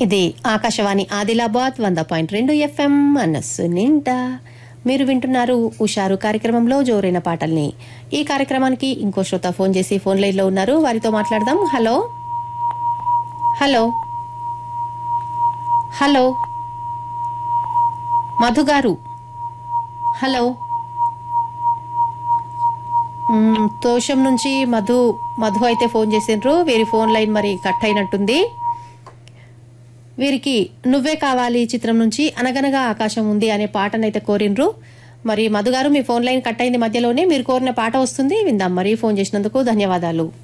ఇది ఆకాశవాణి ఆదిలాబాద్ వంద పాయింట్ రెండు ఎఫ్ఎం మనస్సు నిండా మీరు వింటున్నారు ఉషారు కార్యక్రమంలో జోరైన పాటల్ని ఈ కార్యక్రమానికి ఇంకో శ్రోత ఫోన్ చేసి ఫోన్ లైన్లో ఉన్నారు వారితో మాట్లాడదాం హలో హలో హలో మధు గారు హలో మ్మ్, తోషం నుంచి మధు మధు అయితే ఫోన్ చేసిండ్రు వీరి ఫోన్ లైన్ మరి కట్ అయినట్టుంది వీరికి నువ్వే కావాలి చిత్రం నుంచి అనగనగా ఆకాశం ఉంది అనే పాటనైతే కోరిండ్రు మరి మధు గారు మీ ఫోన్ లైన్ కట్ అయింది మధ్యలోనే మీరు కోరిన పాట వస్తుంది విందాం మరి ఫోన్ చేసినందుకు ధన్యవాదాలు